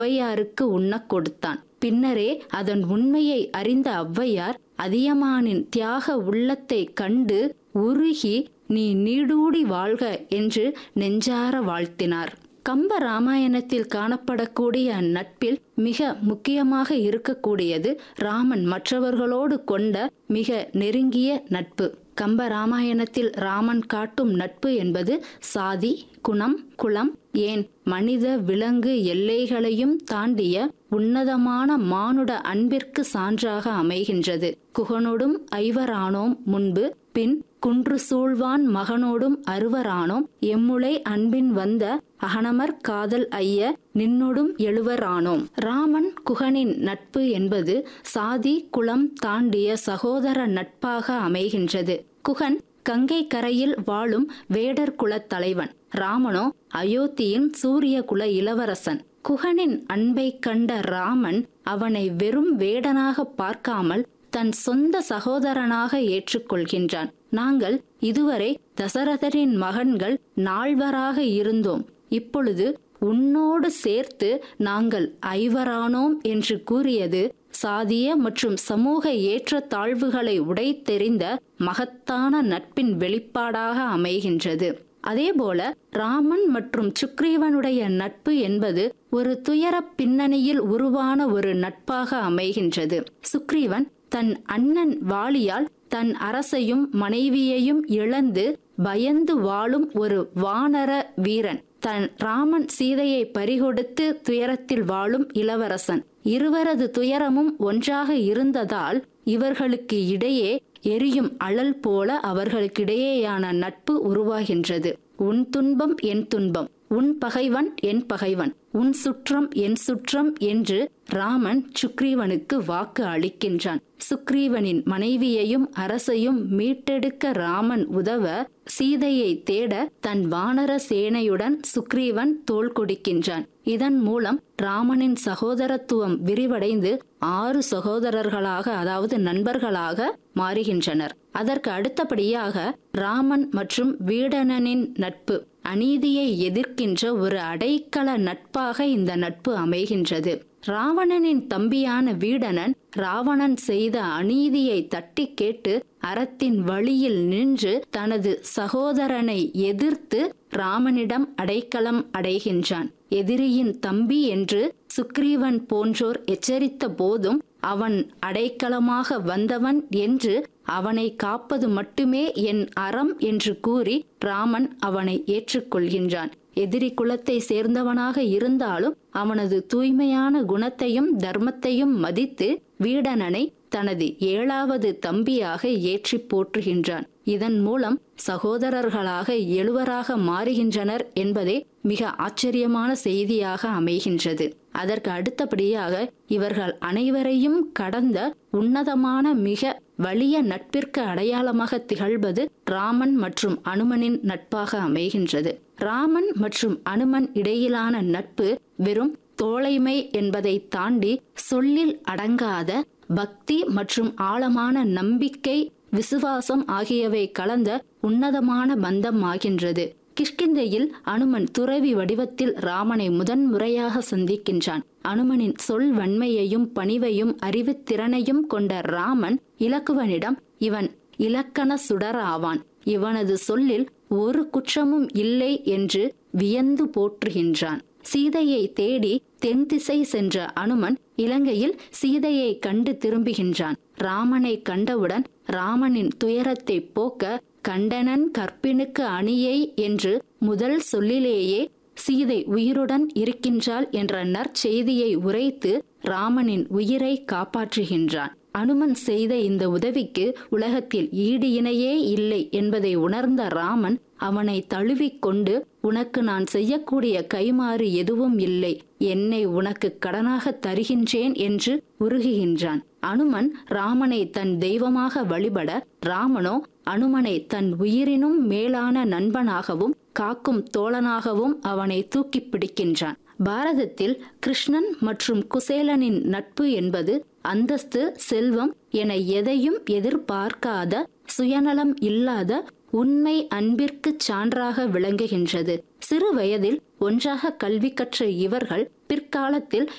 ஔவையாருக்கு உண்ணக் கொடுத்தான் பின்னரே அதன் உண்மையை அறிந்த ஔவையார் அதியமானின் தியாக உள்ளத்தைக் கண்டு உருகி நீ நீடூடி வாழ்க என்று நெஞ்சார வாழ்த்தினார் கம்ப ராமாயணத்தில் காணப்படக்கூடிய அந்நட்பில் மிக முக்கியமாக இருக்கக்கூடியது ராமன் மற்றவர்களோடு கொண்ட மிக நெருங்கிய நட்பு கம்ப ராமாயணத்தில் ராமன் காட்டும் நட்பு என்பது சாதி குணம் குலம் ஏன் மனித விலங்கு எல்லைகளையும் தாண்டிய உன்னதமான மானுட அன்பிற்கு சான்றாக அமைகின்றது குகனோடும் ஐவரானோம் முன்பு பின் குன்று சூழ்வான் மகனோடும் அருவரானோம் எம்முளை அன்பின் வந்த அகனமர் காதல் ஐய நின்னொடும் எழுவரானோம் ராமன் குகனின் நட்பு என்பது சாதி குலம் தாண்டிய சகோதர நட்பாக அமைகின்றது குகன் கங்கை கரையில் வாழும் வேடர் குலத் தலைவன் ராமனோ அயோத்தியின் சூரிய குல இளவரசன் குகனின் அன்பை கண்ட ராமன் அவனை வெறும் வேடனாக பார்க்காமல் தன் சொந்த சகோதரனாக ஏற்றுக்கொள்கின்றான் நாங்கள் இதுவரை தசரதரின் மகன்கள் நால்வராக இருந்தோம் இப்பொழுது உன்னோடு சேர்த்து நாங்கள் ஐவரானோம் என்று கூறியது சாதிய மற்றும் சமூக ஏற்றத்தாழ்வுகளை உடைத்தெறிந்த மகத்தான நட்பின் வெளிப்பாடாக அமைகின்றது அதேபோல ராமன் மற்றும் சுக்ரீவனுடைய நட்பு என்பது ஒரு துயர பின்னணியில் உருவான ஒரு நட்பாக அமைகின்றது சுக்ரீவன் தன் அண்ணன் வாலியால் தன் அரசையும் மனைவியையும் இழந்து பயந்து வாழும் ஒரு வானர வீரன் தன் ராமன் சீதையை பறிகொடுத்து துயரத்தில் வாழும் இளவரசன் இருவரது துயரமும் ஒன்றாக இருந்ததால் இவர்களுக்கு இடையே எரியும் அழல் போல அவர்களுக்கிடையேயான நட்பு உருவாகின்றது உன் துன்பம் என் துன்பம் உன் பகைவன் என் பகைவன் உன் சுற்றம் என் சுற்றம் என்று ராமன் சுக்ரீவனுக்கு வாக்கு அளிக்கின்றான் சுக்ரீவனின் மனைவியையும் அரசையும் மீட்டெடுக்க ராமன் உதவ சீதையை தேட தன் வானர சேனையுடன் சுக்ரீவன் தோள் கொடுக்கின்றான் இதன் மூலம் ராமனின் சகோதரத்துவம் விரிவடைந்து ஆறு சகோதரர்களாக அதாவது நண்பர்களாக மாறுகின்றனர் அதற்கு அடுத்தபடியாக ராமன் மற்றும் வீடணனின் நட்பு அநீதியை எதிர்க்கின்ற ஒரு அடைக்கல நட்பாக இந்த நட்பு அமைகின்றது ராவணனின் தம்பியான வீடணன் ராவணன் செய்த அநீதியை தட்டி கேட்டு அறத்தின் வழியில் நின்று தனது சகோதரனை எதிர்த்து ராமனிடம் அடைக்கலம் அடைகின்றான் எதிரியின் தம்பி என்று சுக்ரீவன் போன்றோர் எச்சரித்த போதும் அவன் அடைக்கலமாக வந்தவன் என்று அவனை காப்பது மட்டுமே என் அறம் என்று கூறி ராமன் அவனை ஏற்றுக்கொள்கின்றான் எதிரி குலத்தை சேர்ந்தவனாக இருந்தாலும் அவனது தூய்மையான குணத்தையும் தர்மத்தையும் மதித்து வீடணனை தனது ஏழாவது தம்பியாக ஏற்றி போற்றுகின்றான் இதன் மூலம் சகோதரர்களாக எழுவராக மாறுகின்றனர் என்பதே மிக ஆச்சரியமான செய்தியாக அமைகின்றது அதற்கு அடுத்தபடியாக இவர்கள் அனைவரையும் கடந்த உன்னதமான மிக வலிய நட்பிற்கு அடையாளமாக திகழ்வது ராமன் மற்றும் அனுமனின் நட்பாக அமைகின்றது ராமன் மற்றும் அனுமன் இடையிலான நட்பு வெறும் தோழைமை என்பதை தாண்டி சொல்லில் அடங்காத பக்தி மற்றும் ஆழமான நம்பிக்கை விசுவாசம் ஆகியவை கலந்த உன்னதமான பந்தம் ஆகின்றது கிஷ்கிந்தையில் அனுமன் துறவி வடிவத்தில் ராமனை முதன் முறையாக சந்திக்கின்றான் அனுமனின் சொல் வன்மையையும் பணிவையும் அறிவுத்திறனையும் கொண்ட ராமன் இலக்குவனிடம் இவன் இலக்கண சுடர் ஆவான் இவனது சொல்லில் ஒரு குற்றமும் இல்லை என்று வியந்து போற்றுகின்றான் சீதையை தேடி தென் திசை சென்ற அனுமன் இலங்கையில் சீதையை கண்டு திரும்புகின்றான் ராமனை கண்டவுடன் ராமனின் துயரத்தை போக்க கண்டனன் கற்பினுக்கு அணியை என்று முதல் சொல்லிலேயே சீதை உயிருடன் இருக்கின்றாள் என்ற நற்செய்தியை உரைத்து ராமனின் உயிரை காப்பாற்றுகின்றான் அனுமன் செய்த இந்த உதவிக்கு உலகத்தில் ஈடு இணையே இல்லை என்பதை உணர்ந்த ராமன் அவனை தழுவிக்கொண்டு உனக்கு நான் செய்யக்கூடிய கைமாறு எதுவும் இல்லை என்னை உனக்கு கடனாக தருகின்றேன் என்று உருகுகின்றான் அனுமன் ராமனை தன் தெய்வமாக வழிபட ராமனோ அனுமனை தன் உயிரினும் மேலான நண்பனாகவும் காக்கும் தோழனாகவும் அவனை தூக்கி பிடிக்கின்றான் பாரதத்தில் கிருஷ்ணன் மற்றும் குசேலனின் நட்பு என்பது அந்தஸ்து செல்வம் என எதையும் எதிர்பார்க்காத சுயநலம் இல்லாத உண்மை அன்பிற்கு சான்றாக விளங்குகின்றது சிறு வயதில் ஒன்றாக கல்வி கற்ற இவர்கள் பிற்காலத்தில்